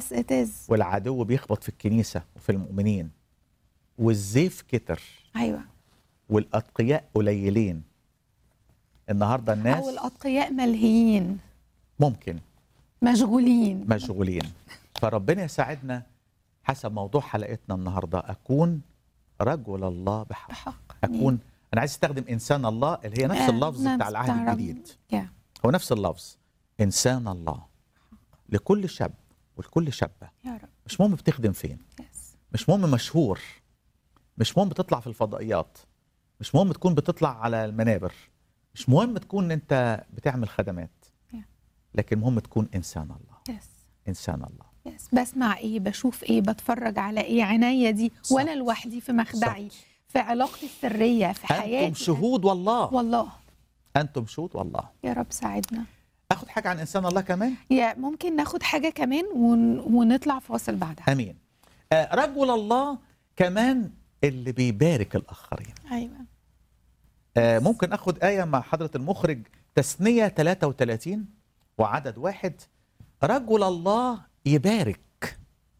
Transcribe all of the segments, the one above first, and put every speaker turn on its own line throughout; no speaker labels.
Yes, it is.
والعدو بيخبط في الكنيسه وفي المؤمنين والزيف كتر
ايوه
والاتقياء قليلين النهارده الناس
او الاتقياء ملهيين
ممكن
مشغولين
مشغولين فربنا يساعدنا حسب موضوع حلقتنا النهارده اكون رجل الله بحق
بحق
اكون انا عايز استخدم انسان الله اللي هي نفس
آه،
اللفظ
نفس
بتاع العهد
بتاع رب.
الجديد
Yeah.
هو نفس اللفظ انسان الله لكل شاب ولكل شابه
يا رب
مش مهم بتخدم فين
yes.
مش مهم مشهور مش مهم بتطلع في الفضائيات مش مهم تكون بتطلع على المنابر مش مهم تكون انت بتعمل خدمات
Yeah.
لكن مهم تكون انسان الله
yes.
انسان الله
yes. بسمع ايه بشوف ايه بتفرج على ايه عينيا دي
صح.
وانا لوحدي في مخدعي في علاقتي السريه في حياتي
انتم شهود والله
والله
انتم شهود والله
يا رب ساعدنا
اخد حاجه عن انسان الله كمان
يا ممكن ناخد حاجه كمان ون... ونطلع فاصل بعدها
امين آه رجل الله كمان اللي بيبارك الاخرين
ايوه
آه ممكن اخد ايه مع حضره المخرج تثنيه 33 وعدد واحد رجل الله يبارك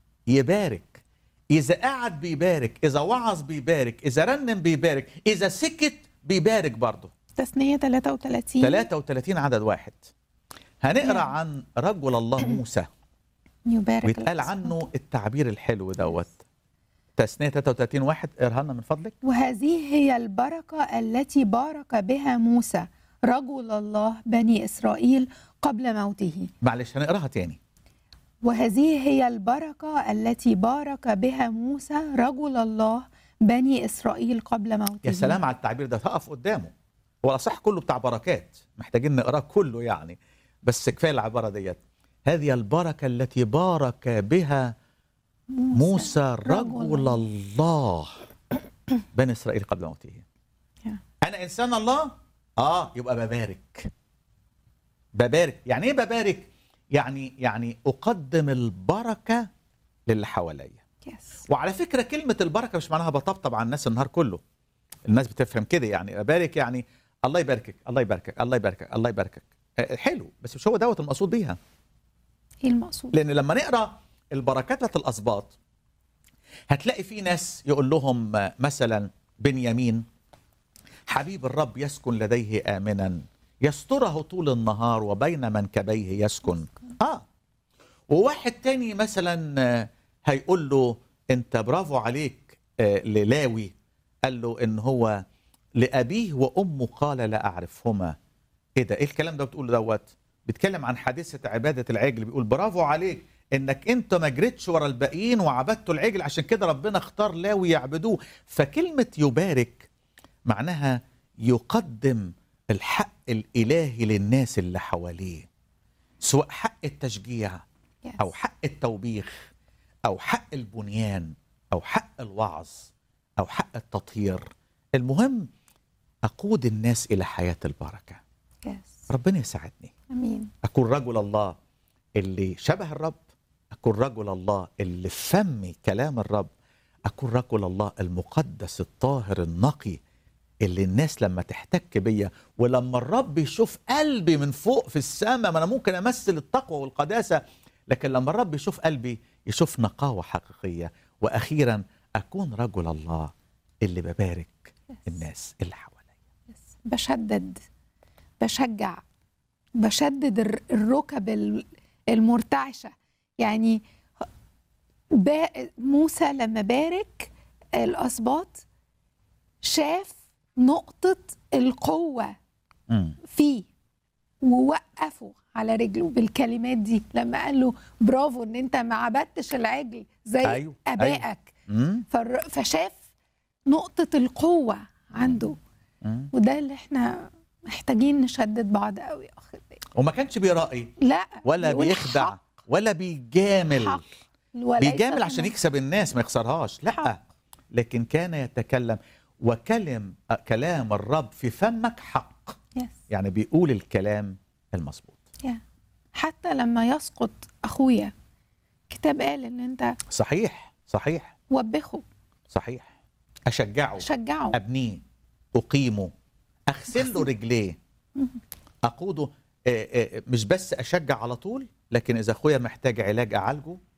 يبارك اذا قعد بيبارك اذا وعظ بيبارك اذا رنم بيبارك اذا سكت بيبارك برضه
تثنيه 33
33 عدد واحد هنقرا
نعم.
عن رجل الله موسى
يبارك
ويتقال
الأصوات.
عنه التعبير الحلو دوت تثنية 33 واحد اقراها لنا من فضلك
وهذه هي البركة التي بارك بها موسى رجل الله بني إسرائيل قبل موته
معلش هنقراها تاني
وهذه هي البركة التي بارك بها موسى رجل الله بني إسرائيل قبل موته
يا سلام على التعبير ده تقف قدامه هو الاصح كله بتاع بركات محتاجين نقراه كله يعني بس كفايه العباره ديت هذه البركه التي بارك بها موسى رجل الله بني اسرائيل قبل موته
يا.
انا انسان الله اه يبقى ببارك ببارك يعني ايه ببارك يعني يعني اقدم البركه للي حواليا
يس
وعلى فكره كلمه البركه مش معناها بطبطب على الناس النهار كله الناس بتفهم كده يعني ابارك يعني الله يباركك الله يباركك الله يباركك الله يباركك آه، حلو بس مش هو دوت المقصود بيها
ايه المقصود
لان لما نقرا البركات بتاعت الاسباط هتلاقي في ناس يقول لهم آه، مثلا بنيامين حبيب الرب يسكن لديه امنا يستره طول النهار وبين منكبيه يسكن اه وواحد تاني مثلا آه، هيقول له انت برافو عليك آه، للاوي قال له ان هو لابيه وامه قال لا اعرفهما ايه ده ايه الكلام ده بتقوله دوت بيتكلم عن حادثه عباده العجل بيقول برافو عليك انك انت ما جريتش ورا الباقيين وعبدتوا العجل عشان كده ربنا اختار لاوي يعبدوه فكلمه يبارك معناها يقدم الحق الالهي للناس اللي حواليه سواء حق التشجيع
يس.
او حق التوبيخ او حق البنيان او حق الوعظ او حق التطهير المهم اقود الناس الى حياه البركه
يس
ربنا يساعدني
امين
اكون رجل الله اللي شبه الرب اكون رجل الله اللي في فمي كلام الرب اكون رجل الله المقدس الطاهر النقي اللي الناس لما تحتك بيا ولما الرب يشوف قلبي من فوق في السماء ما انا ممكن امثل التقوى والقداسه لكن لما الرب يشوف قلبي يشوف نقاوه حقيقيه واخيرا اكون رجل الله اللي ببارك الناس اللي حواليا
يس. بشدد بشجع بشدد الر- الركب ال- المرتعشة يعني با- موسى لما بارك الأسباط شاف نقطة القوة
امم
فيه ووقفه على رجله بالكلمات دي لما قال له برافو ان انت ما عبدتش العجل زي
أيوة،
أيوه ابائك
امم
فالر- فشاف نقطة القوة عنده
أمم.
وده اللي احنا محتاجين نشدد بعض قوي يا اخي
وما كانش بيرائي
لا
ولا
بيقول
بيخدع
حق
ولا بيجامل
حق وليس
بيجامل عشان
غنى.
يكسب الناس ما يخسرهاش لا
حق.
لكن كان يتكلم وكلم كلام الرب في فمك حق
يس
يعني بيقول الكلام المظبوط
يا. حتى لما يسقط اخويا كتاب قال ان انت
صحيح صحيح
وبخه
صحيح اشجعه
شجعه
ابنيه اقيمه اغسل له رجليه اقوده آه، آه، مش بس اشجع على طول لكن اذا اخويا محتاج علاج اعالجه